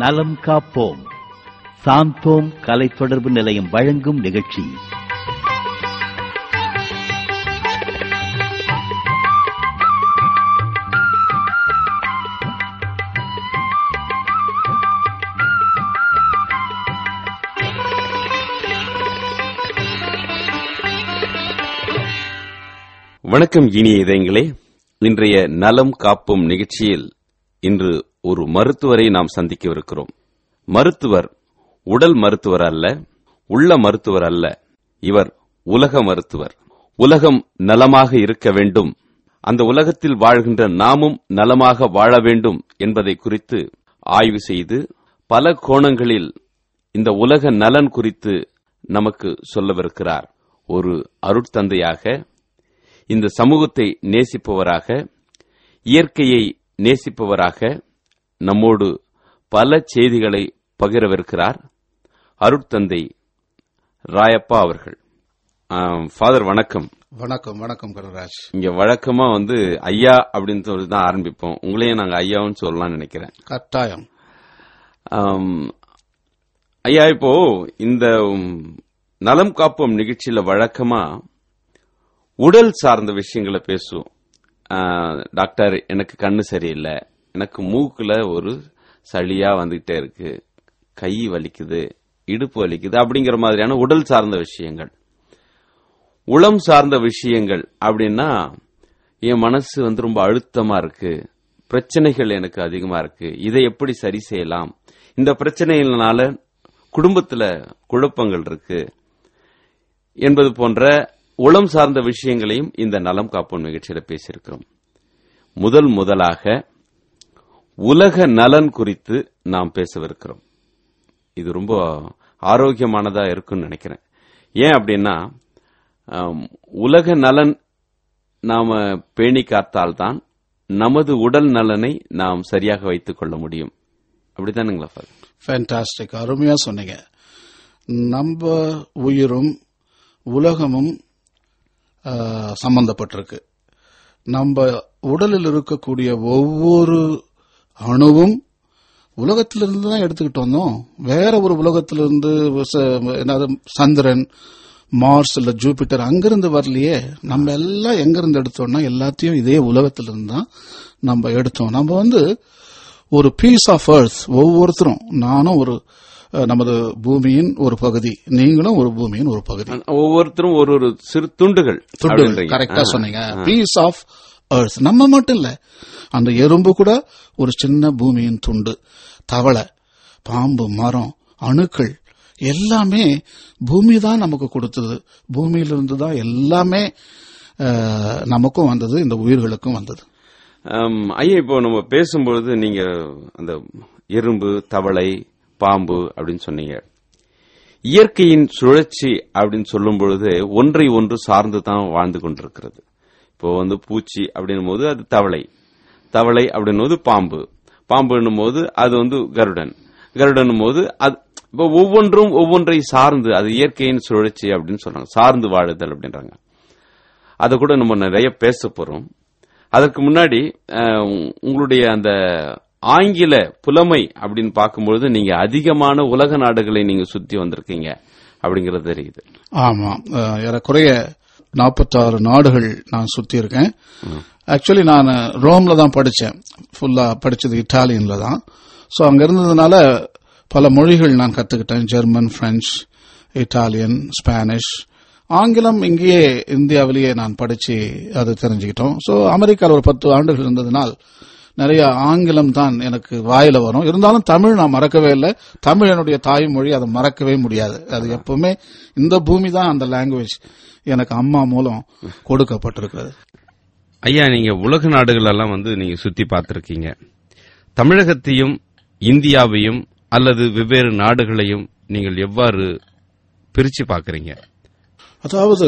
நலம் காப்போம் சாந்தோம் கலை தொடர்பு நிலையம் வழங்கும் நிகழ்ச்சி வணக்கம் இனிய இதயங்களே இன்றைய நலம் காப்பும் நிகழ்ச்சியில் இன்று ஒரு மருத்துவரை நாம் சந்திக்கவிருக்கிறோம் மருத்துவர் உடல் மருத்துவர் அல்ல உள்ள மருத்துவர் அல்ல இவர் உலக மருத்துவர் உலகம் நலமாக இருக்க வேண்டும் அந்த உலகத்தில் வாழ்கின்ற நாமும் நலமாக வாழ வேண்டும் என்பதை குறித்து ஆய்வு செய்து பல கோணங்களில் இந்த உலக நலன் குறித்து நமக்கு சொல்லவிருக்கிறார் ஒரு அருட்தந்தையாக இந்த சமூகத்தை நேசிப்பவராக இயற்கையை நேசிப்பவராக நம்மோடு பல செய்திகளை பகிரவிருக்கிறார் அருட்தந்தை ராயப்பா அவர்கள் ஆம், ஃபாதர் வணக்கம் வணக்கம் வணக்கம் கருராஜ் இங்க வழக்கமா வந்து ஐயா அப்படின்னு சொல்லி தான் ஆரம்பிப்போம் உங்களையும் நாங்க ஐயாவும் சொல்லலாம்னு நினைக்கிறேன் கட்டாயம் ஆம், ஐயா இப்போ இந்த உம், நலம் காப்போம் நிகழ்ச்சியில வழக்கமா உடல் சார்ந்த விஷயங்களை பேசுவோம் ஆ, டாக்டர் எனக்கு கண்ணு சரியில்லை எனக்கு மூக்குல ஒரு சளியா வந்துகிட்டே இருக்கு கை வலிக்குது இடுப்பு வலிக்குது அப்படிங்கிற மாதிரியான உடல் சார்ந்த விஷயங்கள் உளம் சார்ந்த விஷயங்கள் அப்படின்னா என் மனசு வந்து ரொம்ப அழுத்தமா இருக்கு பிரச்சனைகள் எனக்கு அதிகமா இருக்கு இதை எப்படி சரி செய்யலாம் இந்த பிரச்சனைகள்னால குடும்பத்துல குழப்பங்கள் இருக்கு என்பது போன்ற உளம் சார்ந்த விஷயங்களையும் இந்த நலம் காப்போம் நிகழ்ச்சியில பேசியிருக்கிறோம் முதல் முதலாக உலக நலன் குறித்து நாம் பேசவிருக்கிறோம் இது ரொம்ப ஆரோக்கியமானதா இருக்கும்னு நினைக்கிறேன் ஏன் அப்படின்னா ஆம், உலக நலன் நாம பேணி காத்தால்தான் நமது உடல் நலனை நாம் சரியாக வைத்துக் கொள்ள முடியும் அப்படித்தானுங்களா ஃபாதர் ஃபேண்டாஸ்டிக் அருமையா சொன்னீங்க நம்ம உயிரும் உலகமும் ஆ, சம்பந்தப்பட்டிருக்கு நம்ம உடலில் இருக்கக்கூடிய ஒவ்வொரு அணுவும் உலகத்திலிருந்து தான் எடுத்துக்கிட்டு வந்தோம் வேற ஒரு உலகத்திலிருந்து ச- என்னது சந்திரன் மார்ஸ் இல்ல ஜூபிட்டர் அங்கிருந்து வரலையே நம்ம எல்லாம் எங்கிருந்து எடுத்தோம்னா எல்லாத்தையும் இதே உலகத்திலிருந்து தான் நம்ம எடுத்தோம் நம்ம வந்து ஒரு பீஸ் ஆஃப் earth ஒவ்வொருத்தரும் நானும் ஒரு அஹ், நமது பூமியின் ஒரு பகுதி நீங்களும் ஒரு பூமியின் ஒரு பகுதி ஒவ்வொருத்தரும் ஒரு ஒரு சிறு துண்டுகள் துண்டு அப்படின்றீங்க. கரெக்டா ஆ. சொன்னீங்க பீஸ் ஆஃப் earth நம்ம மட்டும் இல்ல அந்த எறும்பு கூட ஒரு சின்ன பூமியின் துண்டு தவளை பாம்பு மரம் அணுக்கள் எல்லாமே பூமி தான் நமக்கு கொடுத்தது பூமியிலிருந்து தான் எல்லாமே அஹ், நமக்கும் வந்தது இந்த உயிர்களுக்கும் வந்தது ஆம், ஐயா இப்போ நம்ம பேசும்பொழுது நீங்க அந்த எறும்பு தவளை பாம்பு அப்படின்னு சொன்னீங்க இயற்கையின் சுழற்சி அப்படின்னு சொல்லும் பொழுது ஒன்றை ஒன்று சார்ந்து தான் வாழ்ந்து கொண்டிருக்கிறது இப்போ வந்து பூச்சி அப்படின்னும் போது அது தவளை தவளை அப்படின்னும் போது பாம்பு பாம்புன்னும் போது அது வந்து கருடன் கருடனும் போது அது இப்போ ஒவ்வொன்றும் ஒவ்வொன்றை சார்ந்து அது இயற்கையின் சுழற்சி அப்படின்னு சொல்றாங்க சார்ந்து வாழுதல் அப்படின்றாங்க அதை கூட நம்ம நிறைய பேச போறோம் அதற்கு முன்னாடி அஹ், உ- உங்களுடைய அந்த ஆங்கில புலமை அப்படின்னு பார்க்கும்பொழுது நீங்க அதிகமான உலக நாடுகளை நீங்க சுத்தி வந்திருக்கீங்க அப்படிங்கறது தெரியுது ஆமா அஹ், ஏறக்குறைய நாற்பத்தாறு நாடுகள் நான் சுத்தி இருக்கேன் ஆக்சுவலி நான் ரோம்ல தான் படிச்சேன் ஃபுல்லா படிச்சது இட்டாலியன்ல தான் ஸோ அங்க இருந்ததுனால பல மொழிகள் நான் கத்துக்கிட்டேன் ஜெர்மன் பிரெஞ்சு இட்டாலியன் ஸ்பானிஷ் ஆங்கிலம் இங்கேயே இந்தியாவிலேயே நான் படிச்சு அது தெரிஞ்சுக்கிட்டோம் ஸோ அமெரிக்காவில் ஒரு பத்து ஆண்டுகள் இருந்ததுனால் நிறைய ஆங்கிலம் தான் எனக்கு வாயில வரும் இருந்தாலும் தமிழ் நான் மறக்கவே இல்லை தமிழ் என்னுடைய தாய்மொழி அதை மறக்கவே முடியாது அது எப்பவுமே இந்த பூமி தான் அந்த லாங்குவேஜ் எனக்கு அம்மா மூலம் கொடுக்கப்பட்டிருக்கிறது ஐயா நீங்க உலக நாடுகள் எல்லாம் வந்து நீங்க சுத்தி பார்த்திருக்கீங்க தமிழகத்தையும் இந்தியாவையும் அல்லது வெவ்வேறு நாடுகளையும் நீங்கள் எவ்வாறு பிரிச்சு பார்க்கறீங்க அதாவது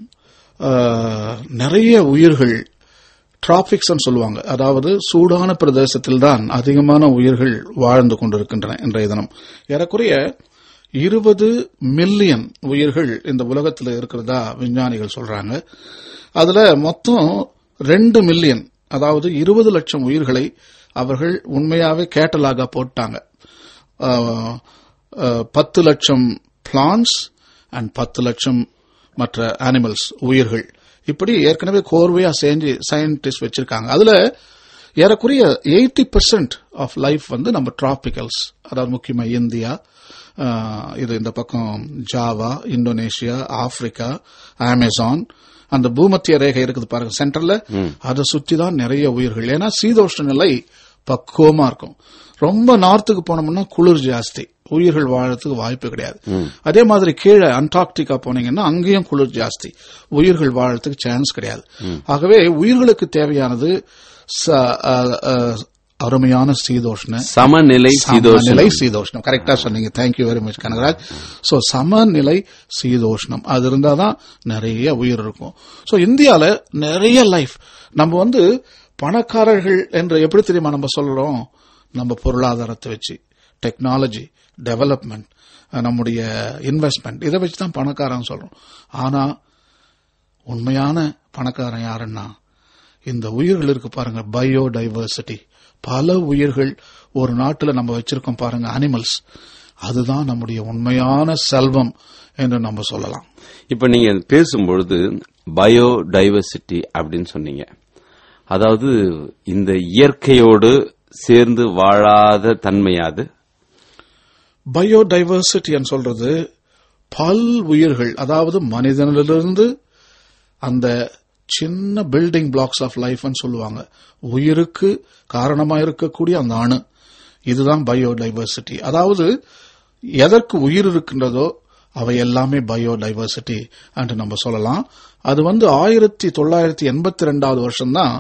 ஆஹ், நிறைய உயிர்கள் டிராபிக்ஸ் சொல்லுவாங்க அதாவது சூடான பிரதேசத்தில் தான் அதிகமான உயிர்கள் வாழ்ந்து கொண்டிருக்கின்றன இன்றைய தினம் ஏறக்குறைய இருபது மில்லியன் உயிர்கள் இந்த உலகத்தில் இருக்கிறதா விஞ்ஞானிகள் சொல்றாங்க அதுல மொத்தம் ரெண்டு மில்லியன் அதாவது இருபது லட்சம் உயிர்களை அவர்கள் உண்மையாவே கேட்டலாக போட்டாங்க பத்து லட்சம் பிளான்ஸ் அண்ட் பத்து லட்சம் மற்ற அனிமல்ஸ் உயிர்கள் இப்படி ஏற்கனவே கோர்வையா செஞ்சு சயின்டிஸ்ட் வச்சிருக்காங்க அதுல ஏறக்குறைய எயிட்டி பெர்சென்ட் ஆஃப் லைஃப் வந்து நம்ம டிராபிக்கல்ஸ் அதாவது முக்கியமா இந்தியா ஆஹ், இது இந்த பக்கம் ஜாவா இந்தோனேஷியா ஆப்பிரிக்கா அமேசான் அந்த பூமத்திய ரேகை இருக்குது பாருங்க சென்டர்ல அதை சுத்தி தான் நிறைய உயிர்கள் ஏன்னா சீதோஷ்ண நிலை பக்குவமா இருக்கும் ரொம்ப நார்த்துக்கு போனோம்னா குளிர் ஜாஸ்தி உயிர்கள் வாழறதுக்கு வாய்ப்பு கிடையாது அதே மாதிரி கீழே அண்டார்டிகா போனீங்கன்னா அங்கேயும் குளிர் ஜாஸ்தி உயிர்கள் வாழறதுக்கு சான்ஸ் கிடையாது ஆகவே உயிர்களுக்கு தேவையானது ச- அ- அ- அருமையான சீதோஷ்ண சமநிலை சமநிலை சீதோஷம் சீதோஷ்ணம் கரெக்டா சொன்னீங்க thank you very much Kanagaraj so சமநிலை சீதோஷ்ணம் அது இருந்தாதான் நிறைய உயிர் இருக்கும் சோ இந்தியால நிறைய லைஃப் நம்ம வந்து பணக்காரர்கள் என்று எப்படி தெரியுமா நம்ம சொல்றோம் நம்ம பொருளாதாரத்தை வச்சு டெக்னாலஜி டெவலப்மெண்ட் நம்முடைய இன்வெஸ்ட்மெண்ட் இதை வச்சு தான் பணக்காரன் சொல்றோம் ஆனா உண்மையான பணக்காரன் யாருன்னா இந்த உயிர்கள் இருக்கு பாருங்க பயோடைவர்சிட்டி பல உயிர்கள் ஒரு நாட்டுல நம்ம வச்சிருக்கோம் பாருங்க அனிமல்ஸ் அதுதான் நம்முடைய உண்மையான செல்வம் என்று நம்ம சொல்லலாம் இப்ப நீங்க பேசும்பொழுது பயோ டைவர்சிட்டி அப்படின்னு சொன்னீங்க அதாவது இந்த இயற்கையோடு சேர்ந்து வாழாத தன்மையாது பயோடைவர்சிட்டி சொல்றது பல் உயிர்கள் அதாவது மனிதனிலிருந்து அந்த சின்ன பில்டிங் பிளாக்ஸ் ஆஃப் லைஃப் சொல்லுவாங்க உயிருக்கு காரணமா இருக்கக்கூடிய அந்த அணு இதுதான் பயோடைவர்சிட்டி அதாவது எதற்கு உயிர் இருக்கின்றதோ அவை எல்லாமே பயோடைவர்சிட்டி என்று நம்ம சொல்லலாம் அது வந்து ஆயிரத்தி தொள்ளாயிரத்தி எண்பத்தி ரெண்டாவது வருஷம் தான்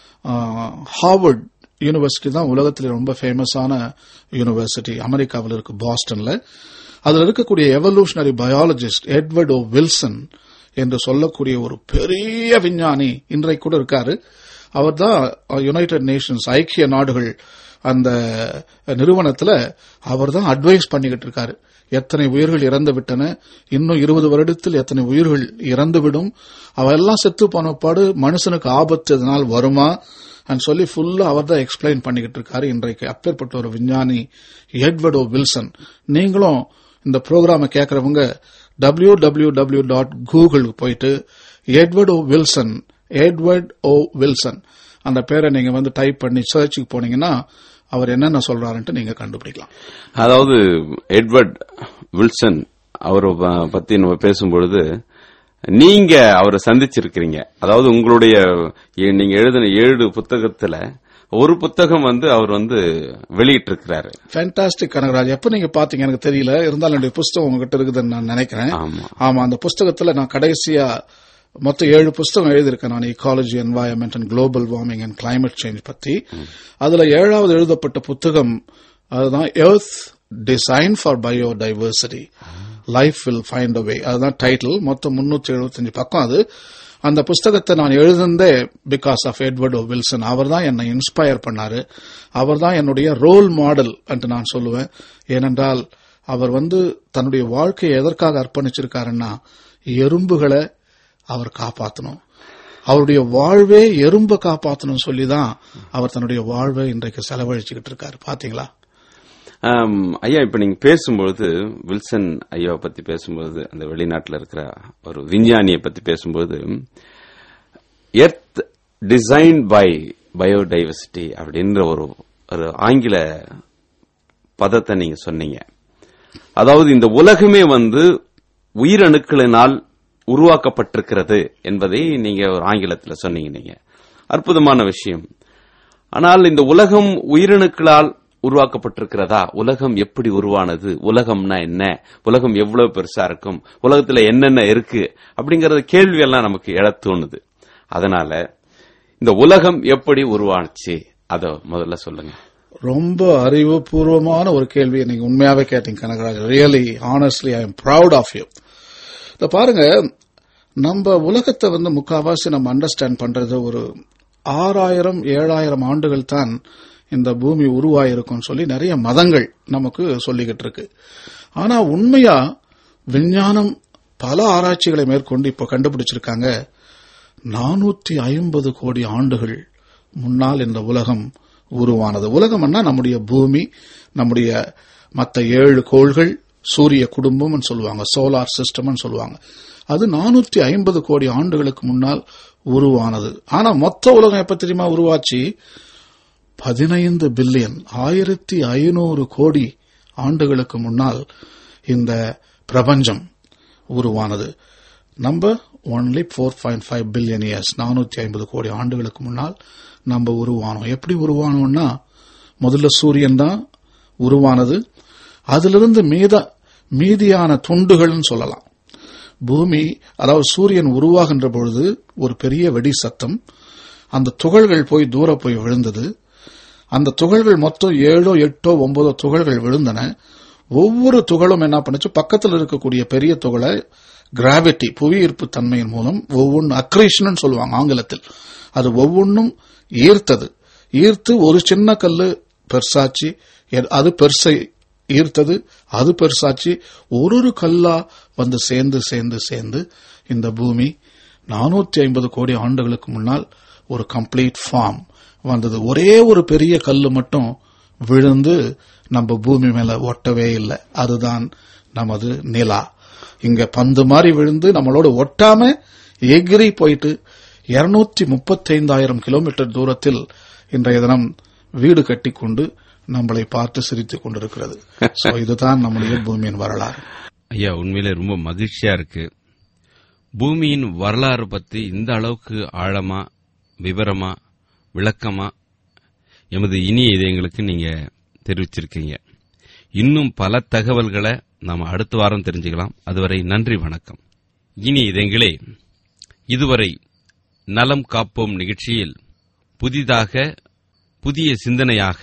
ஹார்வர்ட் யூனிவர்சிட்டி தான் உலகத்தில் ரொம்ப ஃபேமஸான யூனிவர்சிட்டி அமெரிக்காவில் இருக்கு பாஸ்டன்ல அதுல இருக்கக்கூடிய evolutionary biologist Edward O Wilson என்று சொல்லக்கூடிய ஒரு பெரிய விஞ்ஞானி இன்றைக்கு கூட இருக்காரு அவர் தான் யுனைடெட் நேஷன்ஸ் ஐக்கிய நாடுகள் அந்த நிறுவனத்துல அவர் தான் அட்வைஸ் பண்ணிக்கிட்டு இருக்காரு எத்தனை உயிர்கள் இறந்து விட்டன இன்னும் இருபது வருடத்தில் எத்தனை உயிர்கள் இறந்துவிடும் அவெல்லாம் செத்து போன பாடு மனுஷனுக்கு ஆபத்து இதனால் வருமா and சொல்லி ஃபுல்லா அவர் தான் எக்ஸ்பிளைன் பண்ணிக்கிட்டு இருக்காரு இன்றைக்கு அப்பேற்பட்ட ஒரு விஞ்ஞானி எட்வர்ட் ஓ வில்சன் நீங்களும் இந்த ப்ரோக்ராமை கேட்கறவங்க டபிள்யூ டபிள்யூ டபிள்யூ டாட் கூகுளுக்கு போயிட்டு Edward O Wilson Edward O Wilson அந்த பேரை நீங்க வந்து டைப் பண்ணி சர்ச்சுக்கு போனீங்கன்னா அவர் என்னென்ன சொல்றாருன்ட்டு நீங்க கண்டுபிடிக்கலாம் அதாவது எட்வர்ட் வில்சன் அவரை ப- பத்தி நம்ம பேசும்பொழுது நீங்க அவரை சந்திச்சிருக்கிறீங்க அதாவது உங்களுடைய எ- நீங்க எழுதின ஏழு புத்தகத்துல ஒரு புத்தகம் வந்து அவர் வந்து வெளியிட்டு இருக்கிறாரு ஃபேண்டாஸ்டிக் கனகராஜ் எப்ப நீங்க பாத்தீங்க எனக்கு தெரியல இருந்தாலும் என்னுடைய புஸ்தகம் உங்ககிட்ட இருக்குதுன்னு நான் நினைக்கிறேன் ஆமா ஆமா அந்த புஸ்தகத்துல நான் கடைசியா மொத்தம் ஏழு புஸ்தகம் எழுதியிருக்கேன் நான் ecology environment and global warming and climate change பத்தி அதுல ஏழாவது எழுதப்பட்ட புத்தகம் அதுதான் earth design for biodiversity life will find a way அதுதான் டைட்டில் மொத்தம் முன்னூத்தி எழுபத்தஞ்சு பக்கம் அது அந்த புஸ்தகத்தை நான் எழுதுனதே because of Edward O Wilson அவர் தான் என்னை இன்ஸ்பயர் பண்ணாரு அவர் தான் என்னுடைய ரோல் மாடல் என்று நான் சொல்லுவேன் ஏனென்றால் அவர் வந்து தன்னுடைய வாழ்க்கையை எதற்காக அர்ப்பணிச்சிருக்காருன்னா எறும்புகளை அவர் காப்பாற்றணும் அவருடைய வாழ்வே எறும்பை காப்பாற்றணும் சொல்லி தான் அவர் தன்னுடைய வாழ்வை இன்றைக்கு செலவழிச்சுக்கிட்டு இருக்காரு பாத்தீங்களா ஆம், ஐயா இப்ப நீங்க பேசும்பொழுது வில்சன் ஐயாவை பத்தி பேசும்போது அந்த வெளிநாட்டுல இருக்கிற ஒரு விஞ்ஞானியை பத்தி பேசும்போது எர்த் டிசைன் பை பயோடைவர்சிட்டி அப்படின்ற ஒரு ஒரு ஆங்கில பதத்தை நீங்க சொன்னீங்க அதாவது இந்த உலகமே வந்து உயிரணுக்களினால் உருவாக்கப்பட்டிருக்கிறது என்பதை நீங்க ஒரு ஆங்கிலத்துல சொன்னீங்க நீங்க அற்புதமான விஷயம் ஆனால் இந்த உலகம் உயிரணுக்களால் உருவாக்கப்பட்டிருக்கிறதா உலகம் எப்படி உருவானது உலகம்னா என்ன உலகம் எவ்வளவு பெருசா இருக்கும் உலகத்துல என்னென்ன இருக்கு அப்படிங்கறது கேள்வி எல்லாம் நமக்கு எழத் தோணுது அதனால இந்த உலகம் எப்படி உருவானுச்சு அத முதல்ல சொல்லுங்க ரொம்ப அறிவுபூர்வமான ஒரு கேள்வியை நீங்க உண்மையாவே கேட்டீங்க Kanagaraj really honestly I am proud of you இத பாருங்க நம்ம உலகத்தை வந்து முக்காவாசி நம்ம அண்டர்ஸ்டாண்ட் பண்றது ஒரு ஆறாயிரம் ஏழாயிரம் ஆண்டுகள் தான் இந்த பூமி உருவாயிருக்கும்னு சொல்லி நிறைய மதங்கள் நமக்கு சொல்லிக்கிட்டு இருக்கு ஆனா உண்மையா விஞ்ஞானம் பல ஆராய்ச்சிகளை மேற்கொண்டு இப்ப கண்டுபிடிச்சிருக்காங்க நானூத்தி ஐம்பது கோடி ஆண்டுகள் முன்னால் இந்த உலகம் உருவானது உலகம்னா நம்முடைய பூமி நம்முடைய மத்த ஏழு கோள்கள் சூரிய குடும்பம்னு சொல்லுவாங்க சோலார் சிஸ்டம்னு சொல்லுவாங்க அது நானூத்தி ஐம்பது கோடி ஆண்டுகளுக்கு முன்னால் உருவானது ஆனா மொத்த உலகம் எப்ப தெரியுமா உருவாச்சு பதினைந்து பில்லியன் ஆயிரத்தி ஐநூறு கோடி ஆண்டுகளுக்கு முன்னால் இந்த பிரபஞ்சம் உருவானது நம்ம only four point five billion years நானூத்தி ஐம்பது கோடி ஆண்டுகளுக்கு முன்னால் நம்ம உருவானோம் எப்படி உருவானோம்னா முதல்ல சூரியன் தான் உருவானது அதிலிருந்து மீத மீதியான துண்டுகள்னு சொல்லலாம் பூமி அதாவது சூரியன் உருவாகின்ற பொழுது ஒரு பெரிய வெடி சத்தம் அந்த துகள்கள் போய் தூர போய் விழுந்தது அந்த துகள்கள் மொத்தம் ஏழோ எட்டோ ஒன்பதோ துகள்கள் விழுந்தன ஒவ்வொரு துகளும் என்ன பண்ணுச்சு பக்கத்தில் இருக்கக்கூடிய பெரிய துகளை கிராவிட்டி புவியீர்ப்பு தன்மையின் மூலம் ஒவ்வொன்று அக்ரேஷன் சொல்லுவாங்க ஆங்கிலத்தில் அது ஒவ்வொன்றும் ஈர்த்தது ஈர்த்து ஒரு சின்ன கல்லு பெருசாச்சு எ- அது பெருசை ஈர்த்தது அது பெருசாச்சு ஒரு ஒரு கல்லா வந்து சேர்ந்து சேர்ந்து சேர்ந்து இந்த பூமி நானூத்தி ஐம்பது கோடி ஆண்டுகளுக்கு முன்னால் ஒரு கம்ப்ளீட் ஃபார்ம் வந்தது ஒரே ஒரு பெரிய கல்லு மட்டும் விழுந்து நம்ம பூமி மேல ஒட்டவே இல்லை அதுதான் நமது நிலா இங்க பந்து மாதிரி விழுந்து நம்மளோட ஒட்டாம எகிரி போயிட்டு இருநூத்தி முப்பத்தைந்தாயிரம் கிலோமீட்டர் தூரத்தில் இன்றைய தினம் வீடு கட்டிக்கொண்டு நம்மளை பார்த்து சிரித்துக் கொண்டிருக்கிறது So, இதுதான் நம்முடைய பூமியின் வரலாறு ஐயா உண்மையிலே ரொம்ப மகிழ்ச்சியா இருக்கு பூமியின் வரலாறு பத்தி இந்த அளவுக்கு ஆழமா விவரமா விளக்கமா எமது இனிய இதயங்களுக்கு நீங்க தெரிவிச்சிருக்கீங்க இன்னும் பல தகவல்களை நாம அடுத்த வாரம் தெரிஞ்சுக்கலாம் அதுவரை நன்றி வணக்கம் இனி இதயங்களே இதுவரை நலம் காப்போம் நிகழ்ச்சியில் புதிதாக புதிய சிந்தனையாக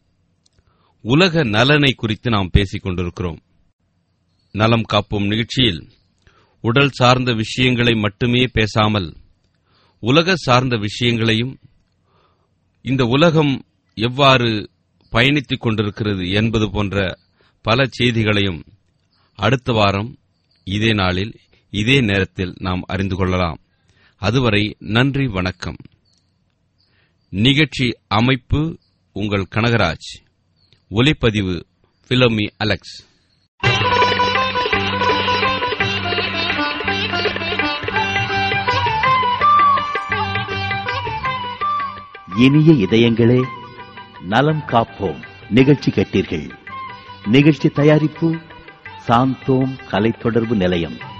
உலக நலனை குறித்து நாம் பேசிக் கொண்டிருக்கிறோம் நலம் காப்போம் நிகழ்ச்சியில் உடல் சார்ந்த விஷயங்களை மட்டுமே பேசாமல் உலக சார்ந்த விஷயங்களையும் இந்த உலகம் எவ்வாறு பயணித்துக் கொண்டிருக்கிறது என்பது போன்ற பல செய்திகளையும் அடுத்த வாரம் இதே நாளில் இதே நேரத்தில் நாம் அறிந்து கொள்ளலாம் அதுவரை நன்றி வணக்கம் நிகழ்ச்சி அமைப்பு உங்கள் கனகராஜ் ஒலிப்பதிவு பிலோமி அலெக்ஸ் இனிய இதயங்களே நலம் காப்போம் நிகழ்ச்சி கேட்டீர்கள் நிகழ்ச்சி தயாரிப்பு சாந்தோம் கலை தொடர்பு நிலையம்